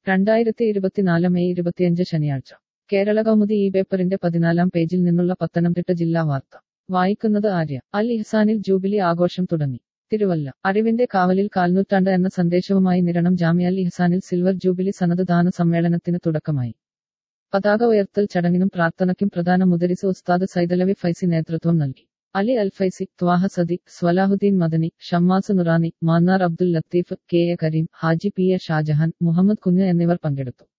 രണ്ടായിരത്തി ഇരുപത്തിനാല് മെയ് ഇരുപത്തിയഞ്ച് ശനിയാഴ്ച കേരള കൗമുദി ഈ പേപ്പറിന്റെ പതിനാലാം പേജിൽ നിന്നുള്ള പത്തനംതിട്ട ജില്ലാ വാർത്ത വായിക്കുന്നത് ആര്യ അൽ ഇഹ്സാനിൽ ജൂബിലി ആഘോഷം തുടങ്ങി തിരുവല്ല അറിവിന്റെ കാവലിൽ കാൽനൂറ്റാണ്ട് എന്ന സന്ദേശവുമായി നിരണം ജാമ്യ അൽ ഇഹ്സാനിൽ സിൽവർ ജൂബിലി സനത് ദാന സമ്മേളനത്തിന് തുടക്കമായി പതാക ഉയർത്തൽ ചടങ്ങിനും പ്രാർത്ഥനയ്ക്കും പ്രധാന മുദരിസ് ഉസ്താദ് സൈദലവി ഫൈസി നേതൃത്വം നൽകി Ali Al Faizy Thwaha Sadiq Swalahuddin Madani Shammas Noorani Mannar Abdul Latheef K A Kareem Haji P A Shajahan Muhammad Kunju എന്നിവർ പങ്കെടുത്തു